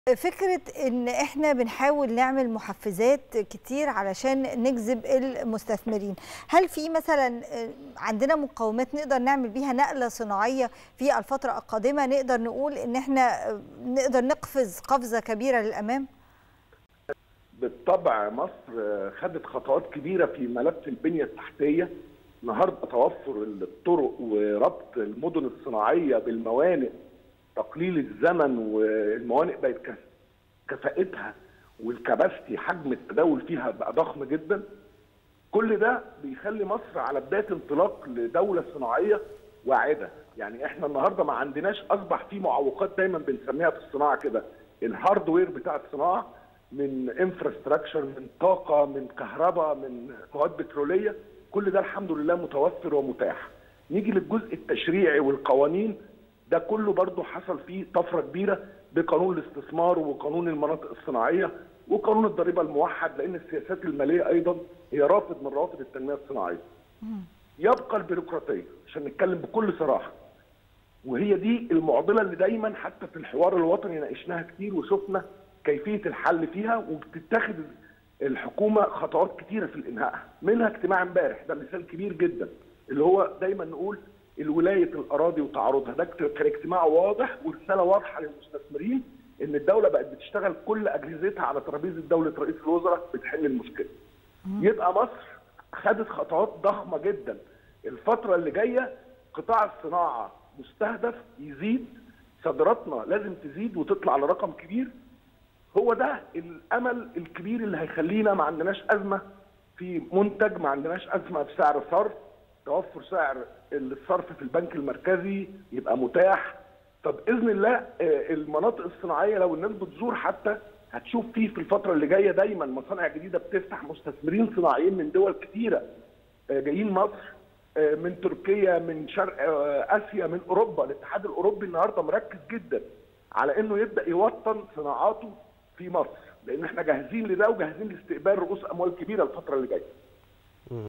فكرة إن إحنا بنحاول نعمل محفزات كتير علشان نجذب المستثمرين، هل في مثلا عندنا مقومات نقدر نعمل بيها نقلة صناعية في الفترة القادمة نقدر نقول إن إحنا نقدر نقفز قفزة كبيرة للأمام؟ بالطبع مصر خدت خطوات كبيرة في ملف البنية التحتية النهارده توفر الطرق وربط المدن الصناعية بالموانئ تقليل الزمن والموانئ بقت كفاءتها والكباستي حجم التداول فيها بقى ضخم جدا كل ده بيخلي مصر على بدايه انطلاق لدوله صناعيه واعده يعني احنا النهارده ما عندناش اصبح في معوقات دايما بنسميها في الصناعه كده الهاردوير بتاع الصناعه من انفراستراكشر من طاقه من كهرباء من مواد بتروليه كل ده الحمد لله متوفر ومتاح نيجي للجزء التشريعي والقوانين ده كله برضه حصل فيه طفره كبيره بقانون الاستثمار وقانون المناطق الصناعيه وقانون الضريبه الموحد لان السياسات الماليه ايضا هي رافد من روافد التنميه الصناعيه. يبقى البيروقراطيه عشان نتكلم بكل صراحه وهي دي المعضله اللي دايما حتى في الحوار الوطني ناقشناها كتير وشفنا كيفيه الحل فيها وبتتخذ الحكومه خطوات كتيره في الانهاء منها اجتماع امبارح ده مثال كبير جدا اللي هو دايما نقول الولايه الاراضي وتعارضها ده كان اجتماع واضح ورساله واضحه للمستثمرين ان الدوله بقت بتشتغل كل اجهزتها على ترابيزه دوله رئيس الوزراء بتحل المشكله. يبقى مصر خدت خطوات ضخمه جدا الفتره اللي جايه قطاع الصناعه مستهدف يزيد صادراتنا لازم تزيد وتطلع لرقم كبير هو ده الامل الكبير اللي هيخلينا ما عندناش ازمه في منتج ما عندناش ازمه في سعر صرف توفر سعر الصرف في البنك المركزي يبقى متاح طب باذن الله المناطق الصناعيه لو الناس بتزور حتى هتشوف فيه في الفتره اللي جايه دايما مصانع جديده بتفتح مستثمرين صناعيين من دول كثيره جايين مصر من تركيا من شرق اسيا من اوروبا الاتحاد الاوروبي النهارده مركز جدا على انه يبدا يوطن صناعاته في مصر لان احنا جاهزين لده وجاهزين لاستقبال رؤوس اموال كبيره الفتره اللي جايه